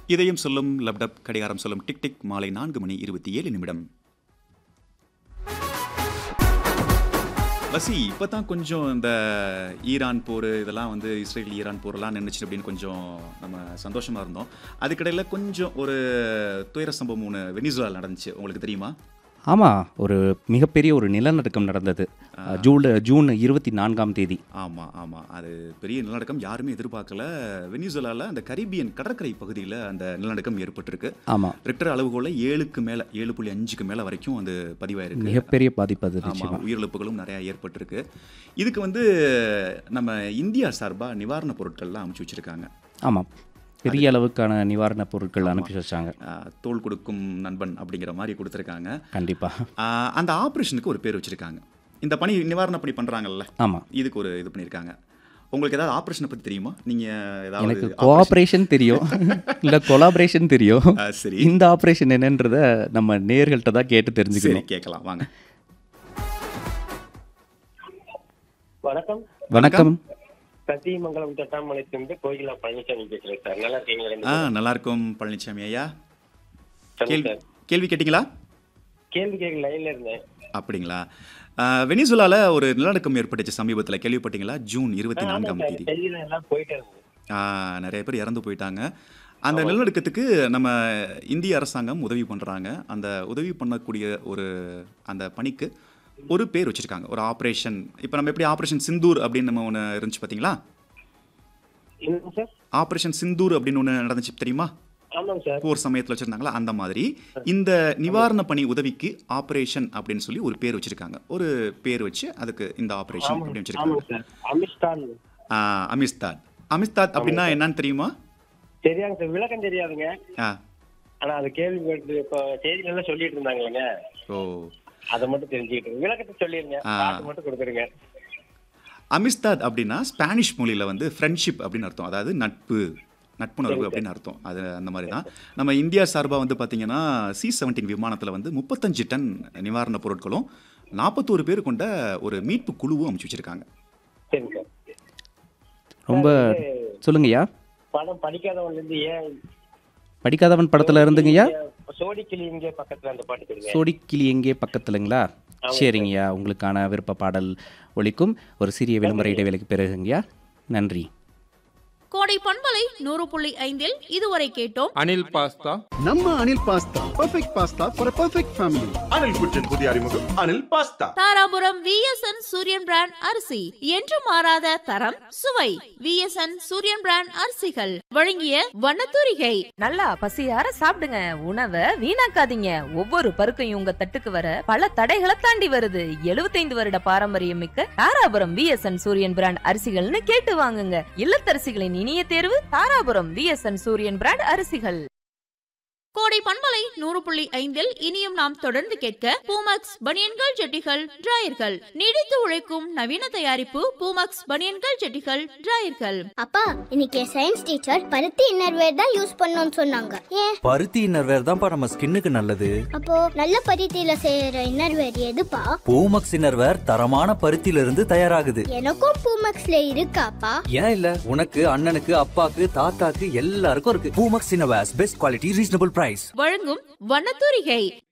இதயம் சொல்லும் லப்டப் கடிகாரம் சொல்லும் டிக் டிக் மாலை நான்கு மணி இருபத்தி ஏழு நிமிடம் பசி இப்போ தான் கொஞ்சம் இந்த ஈரான் போர் இதெல்லாம் வந்து இஸ்ரேல் ஈரான் போரெல்லாம் நின்றுச்சு அப்படின்னு கொஞ்சம் நம்ம சந்தோஷமாக இருந்தோம் அதுக்கிடையில் கொஞ்சம் ஒரு துயர சம்பவம் ஒன்று வெனிசுலாவில் நடந்துச்சு உங்களுக்கு தெரியுமா ஆமாம் ஒரு மிகப்பெரிய ஒரு நிலநடுக்கம் நடந்தது ஜூன் ஜூன் இருபத்தி நான்காம் தேதி ஆமாம் ஆமாம் அது பெரிய நிலநடுக்கம் யாருமே எதிர்பார்க்கல வெனிசுலாவில் அந்த கரிபியன் கடற்கரை பகுதியில் அந்த நிலநடுக்கம் ஏற்பட்டிருக்கு ஆமாம் ரெக்டர் அளவுகோலில் ஏழுக்கு மேலே ஏழு புள்ளி அஞ்சுக்கு மேலே வரைக்கும் அது பதிவாயிருக்கு மிகப்பெரிய பாதிப்பு அது ஆமாம் நிச்சயமா உயிரிழப்புகளும் நிறையா ஏற்பட்டிருக்கு இதுக்கு வந்து நம்ம இந்தியா சார்பாக நிவாரணப் பொருட்கள்லாம் அமுச்சு வச்சுருக்காங்க ஆமாம் பெரிய அளவுக்கான நிவாரணப் பொருட்கள் அனுப்பி வச்சாங்க தோல் கொடுக்கும் நண்பன் அப்படிங்கிற மாதிரி கொடுத்துருக்காங்க கண்டிப்பாக ஆஹ் அந்த ஆப்ரேஷனுக்கு ஒரு பேர் வச்சுருக்காங்க இந்த பணி நிவாரண பணி பண்ணுறாங்கல்ல ஆமாம் இதுக்கு ஒரு இது பண்ணியிருக்காங்க உங்களுக்கு ஏதாவது ஆப்ரேஷனை பற்றி தெரியுமா நீங்கள் எனக்கு ஏதாவது கோஆப்ரேஷன் தெரியும் இல்லை கொலாபரேஷன் தெரியும் ஆ, சரி இந்த ஆப்ரேஷன் என்னன்றத நம்ம நேர்கள்ட்ட தான் கேட்டு சரி தெரிஞ்சுக்கணும் கேட்கலாம் வாங்க வணக்கம் வணக்கம் சத்தியமங்கலம் தொட்டாமலைத்திலிருந்து கோயிலா பழனிசாமி பேசுறேன் சார் நல்லா இருக்கீங்க ரெண்டு ஆ பேரும்? நல்லா இருக்கும் பழனிசாமி ஐயா சொல்லுங்க கேள்வி சார். கேள்வி கேட்டிங்களா கேள்வி கேட்க லைன்ல இருந்தேன் அப்படிங்களா ஆஹ் வெனிசுலால ஒரு நிலநடுக்கம் ஏற்பட்டுச்சு சமீபத்தில் கேள்விப்பட்டீங்களா ஜூன் இருபத்தி ஆமா நான்காம் சார், தேதி டெல்லியில எல்லாம் போயிட்டு இருந்தேன் ஆஹ் நிறைய பேர் இறந்து போயிட்டாங்க அந்த நிலநடுக்கத்துக்கு நம்ம இந்திய அரசாங்கம் உதவி பண்ணுறாங்க அந்த உதவி பண்ணக்கூடிய ஒரு அந்த பணிக்கு ஒரு பேர் வச்சுருக்காங்க ஒரு ஆப்ரேஷன் இப்போ நம்ம எப்படி ஆப்ரேஷன் சிந்தூர் அப்படின்னு நம்ம ஒன்று இருந்துச்சு பார்த்தீங்களா என்னங்க சார் ஆப்ரேஷன் சிந்தூர் அப்படின்னு ஒன்று நடந்துச்சு தெரியுமா ஆமாங்க சார் போர் சமயத்தில் வச்சுருந்தாங்களா அந்த மாதிரி இந்த நிவாரண பணி உதவிக்கு ஆப்ரேஷன் அப்படின்னு சொல்லி ஒரு பேர் வச்சுருக்காங்க ஒரு பேர் வச்சு அதுக்கு இந்த ஆப்ரேஷன் ஆமாங்க அப்படின்னு வச்சுருக்காங்க ஆமாங்க சார் அமித்ஷான் ஆஹ் அமிஸ்தாத் அமிஸ்தாத் அப்படின்னா என்னன்னு தெரியுமா தெரியாங்க சார் விளக்கம் தெரியாதுங்க ஆ ஆனா அது கேள்வி கேட்டு இப்போ செய்தியில எல்லாம் சொல்லிட்டு இருந்தாங்களேங்க ஓ அதை மட்டும் தெரிஞ்சுக்கிட்டு இருக்கேன். விளக்கத்தை சொல்லிருங்க ஆ. பாட்டு மட்டும் கொடுத்துருங்க அமிஸ்தாத் அப்படின்னா ஸ்பானிஷ் மொழியில் வந்து ஃப்ரெண்ட்ஷிப் அப்படின்னு அர்த்தம் அதாவது நட்பு நட்புணர்வு அப்படின்னு அர்த்தம் அது அந்த மாதிரி தான் நம்ம இந்தியா சார்பாக வந்து பார்த்தீங்கன்னா சி செவன்டீன் விமானத்தில் வந்து முப்பத்தஞ்சு டன் நிவாரணப் பொருட்களும் நாற்பத்தோரு பேர் கொண்ட ஒரு மீட்பு குழுவும் அமைச்சு வச்சிருக்காங்க சரிங்க சார் ரொம்ப சொல்லுங்கய்யா படம் படிக்காதவன்ல இருந்து ஏன் படிக்காதவன் படத்துல இருந்துங்கய்யா சோடி கிளி இங்கே பக்கத்துல அந்த பாட்டு கொடுங்க சோடிக்கிளி எங்கே பக்கத்துலங்களா சரிங்கய்யா உங்களுக்கான விருப்ப பாடல் ஒலிக்கும் ஒரு சிறிய விளம்பர இடைவேளைக்கு பிறகுங்கய்யா நன்றி கோடை பண்பலை நூறு புள்ளி ஐந்தில் இதுவரை கேட்டோம் அனில் பாஸ்தா ನಮ್ಮ Anil pasta perfect pasta for perfect family Anil குற்றின் புதிய அறிமுகம் Anil pasta Dharapuram VSN Suriyan brand அரிசி என்று மாறாத தரம் சுவை விஎஸ்என் சூரியன் பிராண்ட் அரிசிகள் வழங்கிய வண்ணத்தூரிகை நல்லா பசியார சாப்பிடுங்க உணவை வீணாக்காதீங்க ஒவ்வொரு பருக்கையும் உங்க தட்டுக்கு வர பல தடைகளை தாண்டி வருது 75 வருட பாரம்பரியம் மிக்க தாராபுரம் விஎஸ்என் சூரியன் பிராண்ட் அரிசிகள்னு கேட்டு வாங்குங்க இல்லத்தரசிகளின் இனிய தேர்வு தாராபுரம் விஎஸ்என் சூரியன் பிராண்ட் அரிசிகள் கோடை பண்பலை நூறு புள்ளி ஐந்தில் இனியும் நாம் தொடர்ந்து கேட்க பூமக்ஸ் பனியன்கள் ஜெட்டிகள் டிராயர்கள் நீடித்து உழைக்கும் நவீன தயாரிப்பு பூமக்ஸ் பனியன்கள் ஜெட்டிகள் டிராயர்கள் அப்பா இன்னைக்கு சயின்ஸ் டீச்சர் பருத்தி இன்னர்வேர் தான் யூஸ் பண்ணணும்னு சொன்னாங்க ஏன் பருத்தி இன்னர்வேர் தான்ப்பா நம்ம ஸ்கின்னுக்கு நல்லது அப்போ நல்ல பருத்தியில செய்யற இன்னர்வேர் எதுப்பா பூமக்ஸ் இன்னர்வேர் தரமான பருத்தியில இருந்து தயாராகுது எனக்கும் பூமக்ஸ்ல இருக்காப்பா ஏன் இல்ல உனக்கு அண்ணனுக்கு அப்பாக்கு தாத்தாக்கு எல்லாருக்கும் இருக்கு Poomex innerwears best quality reasonable price வழங்கும் வண்ணத்தூரிகை